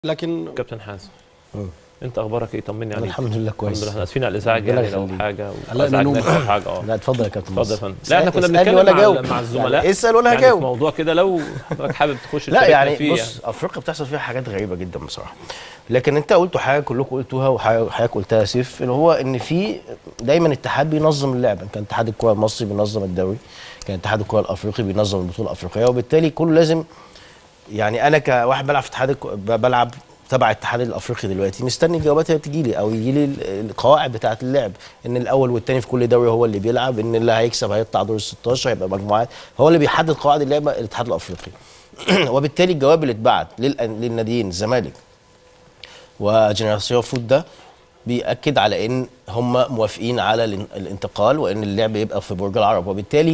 لكن كابتن حازم مم. انت اخبارك ايه طمني انا عليك الحمد لله كويس الحمد لله احنا اسفين على الازعاج ربنا يعني لو يخليك. حاجه قلقنا نوم. وازعجناك او حاجه اه لا اتفضل يا كابتن اتفضل يا مصر. فندم لا احنا كنا اسألني بنتكلم ولا مع, جاوب. مع الزملاء اسال ولا يعني هجاوب في موضوع كده لو حضرتك حابب تخش لا تشاركنا يعني فيه بص افريقيا بتحصل فيها حاجات غريبه جدا بصراحه لكن انت قلتوا حاجه كلكم قلتوها وحضرتك قلتها يا سيف اللي هو ان في دايما الاتحاد بينظم اللعبه كان اتحاد الكره المصري بينظم الدوري كان اتحاد الكره الافريقي بينظم البطوله الافريقيه وبالتالي كله لازم يعني انا كواحد بلعب في اتحاد الك- بلعب تبع الاتحاد الافريقي دلوقتي مستني الجوابات هي تجي لي او يجي لي القواعد بتاعه اللعب ان الاول والثاني في كل دوري هو اللي بيلعب ان اللي هيكسب هيطلع دور ال 16 هيبقى مجموعات هو اللي بيحدد قواعد اللعبه الاتحاد الافريقي وبالتالي الجواب اللي اتبعت للأن- للناديين الزمالك وجنراسيون فوت ده بيأكد على ان هم موافقين على الان- الانتقال وان اللعب يبقى في برج العرب وبالتالي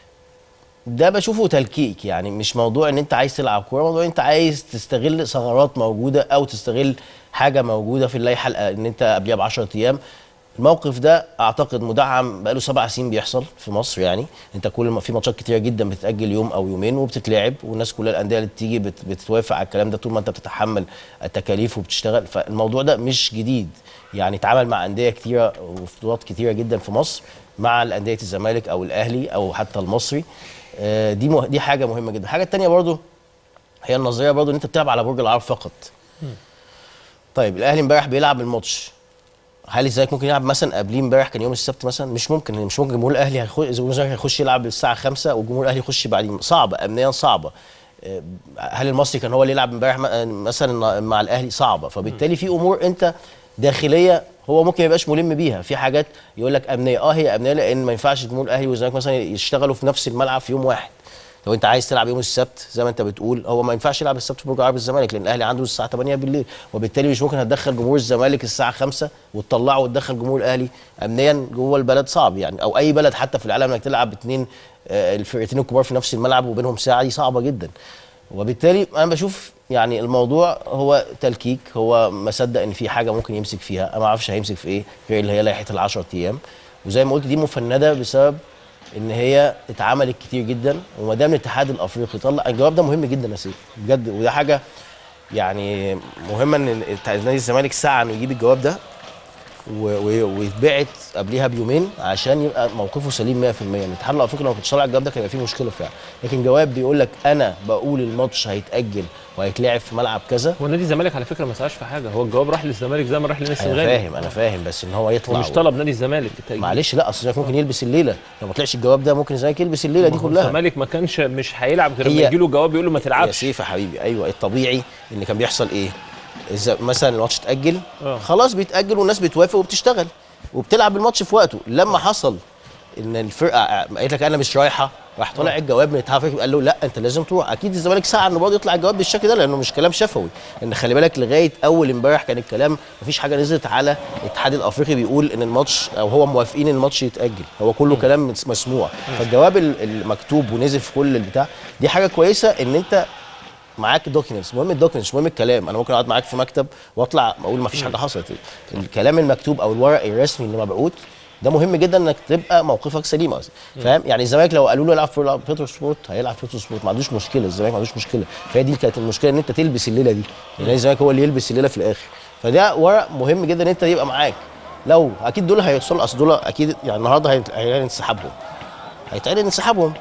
ده بشوفه تلكيك يعني مش موضوع ان انت عايز تلعب كوره موضوع ان انت عايز تستغل ثغرات موجوده او تستغل حاجه موجوده في اللائحه الأ- ان انت قبلها ب 10 ايام الموقف ده اعتقد مدعم بقاله سبع سنين بيحصل في مصر يعني انت كل ما في ماتشات كتيره جدا بتتاجل يوم او يومين وبتتلعب والناس كلها الانديه اللي بتيجي بت بتوافق على الكلام ده طول ما انت بتتحمل التكاليف وبتشتغل فالموضوع ده مش جديد يعني اتعامل مع انديه كتيره وبطولات كتيره جدا في مصر مع الانديه الزمالك او الاهلي او حتى المصري آه، دي مه... دي حاجه مهمه جدا الحاجه الثانيه برضو هي النظريه برضو ان انت بتلعب على برج العرب فقط طيب الاهلي امبارح بيلعب الماتش هل الزمالك ممكن يلعب مثلا قبليه امبارح كان يوم السبت مثلا مش ممكن مش ممكن جمهور الاهلي هيخش جمهور الزمالك هيخش يلعب الساعه 5 والجمهور الاهلي يخش بعدين صعبه امنيا صعبه آه، هل المصري كان هو اللي يلعب امبارح م- مثلا مع الاهلي صعبه فبالتالي في امور انت داخليه هو ممكن ما يبقاش ملم بيها في حاجات يقول لك امنيه اه هي امنيه لان ما ينفعش الجمهور الاهلي والزمالك مثلا يشتغلوا في نفس الملعب في يوم واحد لو انت عايز تلعب يوم السبت زي ما انت بتقول هو ما ينفعش يلعب السبت في برج العرب الزمالك لان الاهلي عنده الساعه 8 بالليل وبالتالي مش ممكن هتدخل جمهور الزمالك الساعه 5 وتطلعه وتدخل جمهور الاهلي امنيا جوه البلد صعب يعني او اي بلد حتى في العالم انك تلعب اثنين الفرقتين الكبار في نفس الملعب وبينهم ساعه دي صعبه جدا وبالتالي انا بشوف يعني الموضوع هو تلكيك هو ما صدق ان في حاجه ممكن يمسك فيها انا ما اعرفش هيمسك في ايه غير اللي هي لائحه ال 10 ايام وزي ما قلت دي مفنده بسبب ان هي اتعملت كتير جدا وما دام الاتحاد الافريقي طلع الجواب ده مهم جدا يا سيدي بجد وده حاجه يعني مهمه ان الت- نادي الزمالك سعى انه يجيب الجواب ده و- و- ويتبعت قبليها بيومين عشان يبقى موقفه سليم 100% الاتحاد الافريقي لو ما كنتش طالع الجواب ده كان يبقى فيه مشكله فعلا لكن جواب بيقول لك انا بقول الماتش هيتاجل وهيتلعب في ملعب كذا هو نادي الزمالك على فكره ما سعاش في حاجه هو الجواب راح للزمالك زي ما راح للناس انا الغالي فاهم انا فاهم بس ان هو يطلع هو مش طلب نادي الزمالك التأجيل. معلش لا اصل الزمالك ممكن يلبس الليله لو ما طلعش الجواب ده ممكن الزمالك يلبس الليله دي ما هو كلها الزمالك ما كانش مش هيلعب غير هي- لما يجي له جواب يقول له ما يا تلعبش سيف يا حبيبي ايوه الطبيعي ان كان بيحصل ايه اذا مثلا الماتش اتاجل آه. خلاص بيتاجل والناس بتوافق وبتشتغل وبتلعب الماتش في وقته لما حصل ان الفرقه قالت لك انا مش رايحه راح طالع الجواب من الاتحاد الافريقي قال له لا انت لازم تروح اكيد الزمالك سعى انه برضه يطلع الجواب بالشكل ده لانه مش كلام شفوي ان خلي بالك لغايه اول امبارح كان الكلام مفيش حاجه نزلت على الاتحاد الافريقي بيقول ان الماتش او هو موافقين ان الماتش يتاجل هو كله كلام مس- مسموع فالجواب ال- المكتوب ونزل في كل البتاع دي حاجه كويسه ان انت معاك دوكيومنتس مهم الدوكيومنتس مش مهم الكلام انا ممكن اقعد معاك في مكتب واطلع اقول ما فيش حاجه حصلت الكلام المكتوب او الورق الرسمي اللي مبعوث ده مهم جدا انك تبقى موقفك سليم اصلا فاهم يعني الزمالك لو قالوا له العب في بيترو سبورت هيلعب في بيترو سبورت ما عندوش مشكله الزمالك ما عندوش مشكله فهي دي كانت المشكله ان انت تلبس الليله دي يعني الزمالك هو اللي يلبس الليله في الاخر فده ورق مهم جدا ان انت يبقى معاك لو اكيد دول هيوصلوا اصل دول اكيد يعني النهارده هيت- هيعلن انسحابهم هيتعلن انسحابهم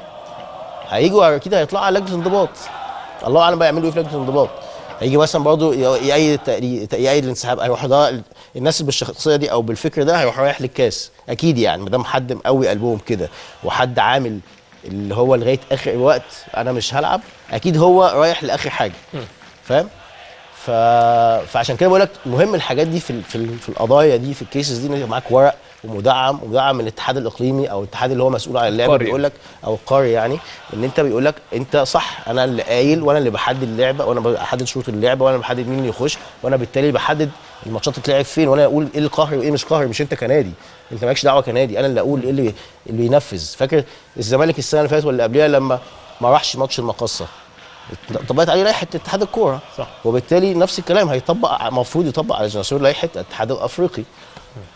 هيجوا اكيد هيطلعوا على لجنه انضباط الله اعلم بقى يعملوا ايه في لجنه الانضباط هيجي مثلا برضه يأيد التأري- يأيد الانسحاب هيروح ده الناس اللي بالشخصيه دي او بالفكر ده هيروح رايح للكاس اكيد يعني ما دام حد مقوي قلبهم كده وحد عامل اللي هو لغايه اخر وقت انا مش هلعب اكيد هو رايح لاخر حاجه فاهم ف... فعشان كده بقول لك مهم الحاجات دي في ال... في, ال... في القضايا دي في الكيسز دي ان يبقى معاك ورق ومدعم ومدعم من الاتحاد الاقليمي او الاتحاد اللي هو مسؤول عن اللعبه القاري. بيقول لك او القاري يعني ان انت بيقول لك انت صح انا اللي قايل وانا اللي بحدد اللعبه وانا بحدد شروط اللعبه وانا اللي بحدد مين اللي يخش وانا بالتالي بحدد الماتشات تتلعب فين وانا اقول ايه القهري وايه مش قهري مش انت كنادي انت مالكش دعوه كنادي انا اللي اقول ايه اللي اللي ينفذ فاكر الزمالك السنه اللي فاتت واللي قبلها لما ما راحش ماتش المقصه طبقت عليه لائحه اتحاد الكوره صح. وبالتالي نفس الكلام هيطبق المفروض يطبق على جنراسيون لائحه الاتحاد الافريقي